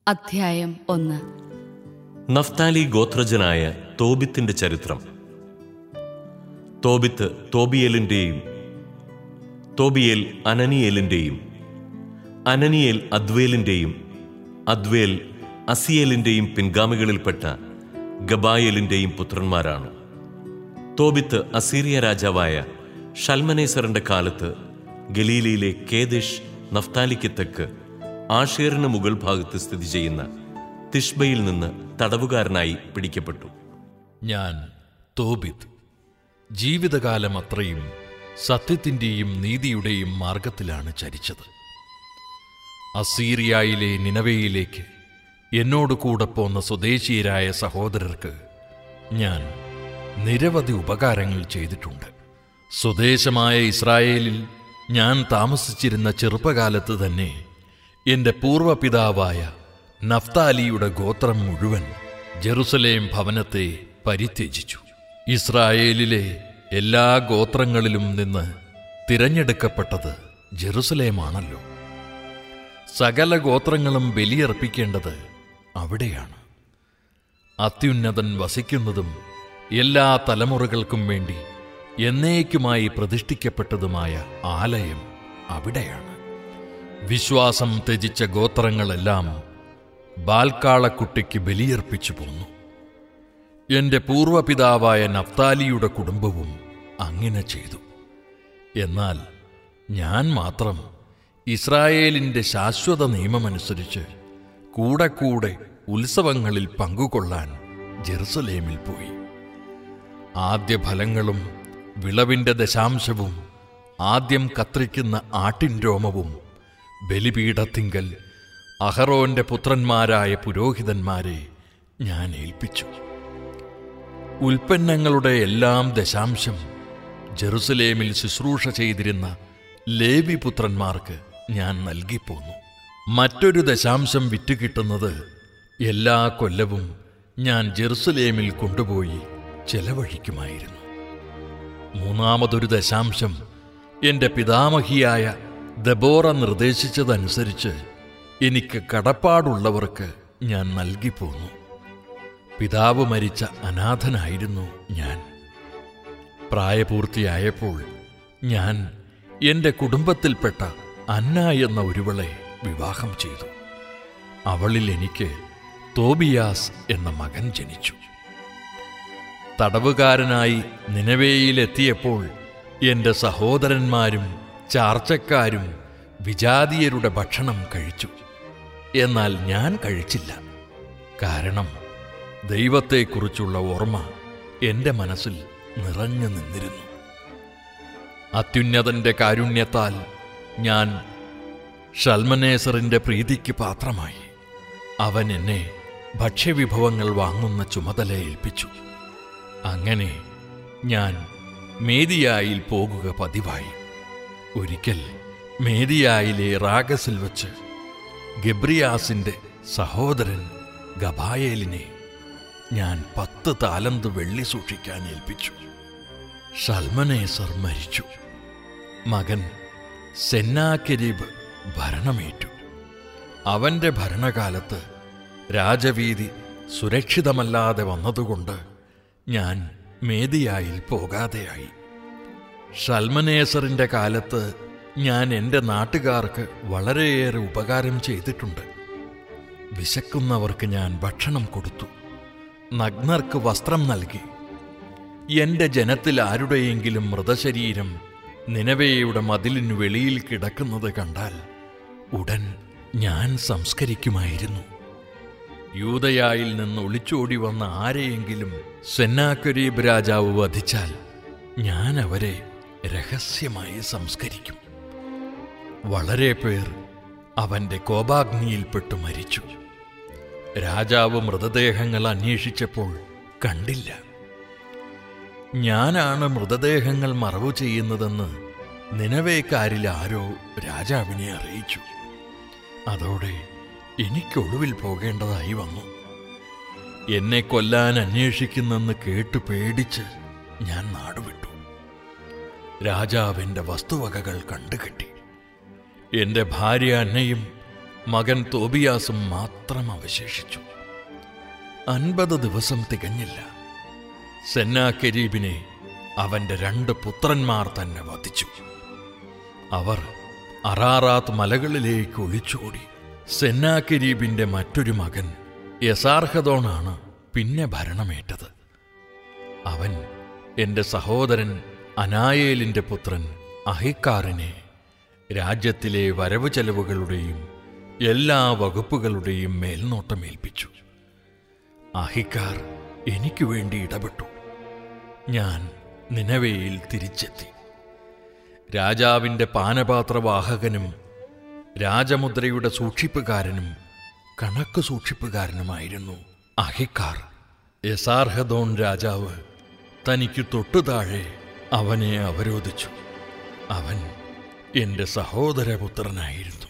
അധ്യായം ഒന്ന് നഫ്താലി ഗോത്രജനായ തോബിത്തിന്റെ ചരിത്രം തോബിത്ത് തോബിയേലിന്റെയും തോബിയേൽ അനനിയേലിന്റെയും അനനിയേൽ അദ്വേലിന്റെയും അദ്വേൽ അസിയേലിന്റെയും പിൻഗാമികളിൽപ്പെട്ട ഗബായേലിന്റെയും പുത്രന്മാരാണ് തോബിത്ത് അസീറിയ രാജാവായ ഷൽമനേസറിന്റെ കാലത്ത് ഗലീലയിലെ കേദിഷ് നഫ്താലിക്ക് തെക്ക് ആഷേറിന് മുകൾ ഭാഗത്ത് സ്ഥിതി ചെയ്യുന്ന തിഷ്ബയിൽ നിന്ന് തടവുകാരനായി പിടിക്കപ്പെട്ടു ഞാൻ തോബിത് ജീവിതകാലം അത്രയും സത്യത്തിൻ്റെയും നീതിയുടെയും മാർഗത്തിലാണ് ചരിച്ചത് അസീറിയയിലെ നിനവയിലേക്ക് എന്നോട് കൂടെ പോന്ന സ്വദേശീയരായ സഹോദരർക്ക് ഞാൻ നിരവധി ഉപകാരങ്ങൾ ചെയ്തിട്ടുണ്ട് സ്വദേശമായ ഇസ്രായേലിൽ ഞാൻ താമസിച്ചിരുന്ന ചെറുപ്പകാലത്ത് തന്നെ എൻ്റെ പൂർവ്വപിതാവായ നഫ്താലിയുടെ ഗോത്രം മുഴുവൻ ജെറുസലേം ഭവനത്തെ പരിത്യജിച്ചു ഇസ്രായേലിലെ എല്ലാ ഗോത്രങ്ങളിലും നിന്ന് തിരഞ്ഞെടുക്കപ്പെട്ടത് ജെറുസലേമാണല്ലോ സകല ഗോത്രങ്ങളും ബലിയർപ്പിക്കേണ്ടത് അവിടെയാണ് അത്യുന്നതൻ വസിക്കുന്നതും എല്ലാ തലമുറകൾക്കും വേണ്ടി എന്നേക്കുമായി പ്രതിഷ്ഠിക്കപ്പെട്ടതുമായ ആലയം അവിടെയാണ് വിശ്വാസം ത്യജിച്ച ഗോത്രങ്ങളെല്ലാം ബാൽക്കാളക്കുട്ടിക്ക് ബലിയർപ്പിച്ചു പോന്നു എന്റെ പൂർവപിതാവായ നഫ്താലിയുടെ കുടുംബവും അങ്ങനെ ചെയ്തു എന്നാൽ ഞാൻ മാത്രം ഇസ്രായേലിന്റെ ശാശ്വത നിയമമനുസരിച്ച് കൂടെ കൂടെ ഉത്സവങ്ങളിൽ പങ്കുകൊള്ളാൻ ജെറുസലേമിൽ പോയി ആദ്യ ഫലങ്ങളും വിളവിന്റെ ദശാംശവും ആദ്യം കത്രിക്കുന്ന ആട്ടിൻ രോമവും ബലിപീഠത്തിങ്കൽ അഹറോന്റെ പുത്രന്മാരായ പുരോഹിതന്മാരെ ഞാൻ ഏൽപ്പിച്ചു ഉൽപ്പന്നങ്ങളുടെ എല്ലാം ദശാംശം ജെറുസലേമിൽ ശുശ്രൂഷ ചെയ്തിരുന്ന ലേവി പുത്രന്മാർക്ക് ഞാൻ നൽകിപ്പോന്നു മറ്റൊരു ദശാംശം വിറ്റുകിട്ടുന്നത് എല്ലാ കൊല്ലവും ഞാൻ ജെറുസലേമിൽ കൊണ്ടുപോയി ചെലവഴിക്കുമായിരുന്നു മൂന്നാമതൊരു ദശാംശം എന്റെ പിതാമഹിയായ ദബോറ നിർദ്ദേശിച്ചതനുസരിച്ച് എനിക്ക് കടപ്പാടുള്ളവർക്ക് ഞാൻ നൽകിപ്പോന്നു പിതാവ് മരിച്ച അനാഥനായിരുന്നു ഞാൻ പ്രായപൂർത്തിയായപ്പോൾ ഞാൻ എന്റെ കുടുംബത്തിൽപ്പെട്ട അന്ന എന്ന ഒരുവളെ വിവാഹം ചെയ്തു അവളിൽ എനിക്ക് തോബിയാസ് എന്ന മകൻ ജനിച്ചു തടവുകാരനായി നിലവേയിലെത്തിയപ്പോൾ എന്റെ സഹോദരന്മാരും ചാർച്ചക്കാരും വിജാതീയരുടെ ഭക്ഷണം കഴിച്ചു എന്നാൽ ഞാൻ കഴിച്ചില്ല കാരണം ദൈവത്തെക്കുറിച്ചുള്ള ഓർമ്മ എന്റെ മനസ്സിൽ നിറഞ്ഞു നിന്നിരുന്നു അത്യുന്നതന്റെ കാരുണ്യത്താൽ ഞാൻ ഷൽമനേസറിന്റെ പ്രീതിക്ക് പാത്രമായി അവൻ എന്നെ ഭക്ഷ്യവിഭവങ്ങൾ വാങ്ങുന്ന ചുമതല ഏൽപ്പിച്ചു അങ്ങനെ ഞാൻ മേദിയായിൽ പോകുക പതിവായി ഒരിക്കൽ മേദിയായിലെ റാഗസിൽ വച്ച് ഗബ്രിയാസിന്റെ സഹോദരൻ ഗബായേലിനെ ഞാൻ പത്ത് താലന്ത് വെള്ളി സൂക്ഷിക്കാൻ ഏൽപ്പിച്ചു ഷൽമനേസർ മരിച്ചു മകൻ സെന്നാക്കെരീബ് ഭരണമേറ്റു അവന്റെ ഭരണകാലത്ത് രാജവീതി സുരക്ഷിതമല്ലാതെ വന്നതുകൊണ്ട് ഞാൻ മേദിയായിൽ പോകാതെയായി ഷൽമനേസറിന്റെ കാലത്ത് ഞാൻ എൻ്റെ നാട്ടുകാർക്ക് വളരെയേറെ ഉപകാരം ചെയ്തിട്ടുണ്ട് വിശക്കുന്നവർക്ക് ഞാൻ ഭക്ഷണം കൊടുത്തു നഗ്നർക്ക് വസ്ത്രം നൽകി എന്റെ ജനത്തിൽ ആരുടെയെങ്കിലും മൃതശരീരം നിലവയുടെ മതിലിനു വെളിയിൽ കിടക്കുന്നത് കണ്ടാൽ ഉടൻ ഞാൻ സംസ്കരിക്കുമായിരുന്നു യൂതയായിൽ നിന്ന് ഒളിച്ചോടി വന്ന ആരെയെങ്കിലും സെന്നാക്കരീബ് രാജാവ് വധിച്ചാൽ ഞാൻ അവരെ രഹസ്യമായി സംസ്കരിക്കും വളരെ പേർ അവന്റെ കോപാഗ്നിയിൽപ്പെട്ടു മരിച്ചു രാജാവ് മൃതദേഹങ്ങൾ അന്വേഷിച്ചപ്പോൾ കണ്ടില്ല ഞാനാണ് മൃതദേഹങ്ങൾ മറവു ചെയ്യുന്നതെന്ന് നിലവേക്കാരിൽ ആരോ രാജാവിനെ അറിയിച്ചു അതോടെ എനിക്കൊളിവിൽ പോകേണ്ടതായി വന്നു എന്നെ കൊല്ലാൻ അന്വേഷിക്കുന്നെന്ന് കേട്ടു പേടിച്ച് ഞാൻ നാടുവിട്ടു രാജാവ് എന്റെ വസ്തുവകകൾ കണ്ടുകെട്ടി എന്റെ ഭാര്യ അന്നയും മകൻ തോബിയാസും മാത്രം അവശേഷിച്ചു അൻപത് ദിവസം തികഞ്ഞില്ല സെന്നാകെരീബിനെ അവന്റെ രണ്ട് പുത്രന്മാർ തന്നെ വധിച്ചു അവർ അറാറാത്ത് മലകളിലേക്ക് ഒളിച്ചോടി സെന്നാകെരീബിന്റെ മറ്റൊരു മകൻ യസാർഹദോണാണ് പിന്നെ ഭരണമേറ്റത് അവൻ എന്റെ സഹോദരൻ അനായേലിന്റെ പുത്രൻ അഹിക്കാറിനെ രാജ്യത്തിലെ വരവ് ചെലവുകളുടെയും എല്ലാ വകുപ്പുകളുടെയും മേൽനോട്ടമേൽപ്പിച്ചു അഹിക്കാർ എനിക്കു വേണ്ടി ഇടപെട്ടു ഞാൻ നിനവയിൽ തിരിച്ചെത്തി രാജാവിന്റെ പാനപാത്രവാഹകനും രാജമുദ്രയുടെ സൂക്ഷിപ്പുകാരനും കണക്ക് സൂക്ഷിപ്പുകാരനുമായിരുന്നു അഹിക്കാർ യസാർഹദോൺ രാജാവ് തനിക്ക് തൊട്ടുതാഴെ അവനെ അവരോധിച്ചു അവൻ എന്റെ സഹോദരപുത്രനായിരുന്നു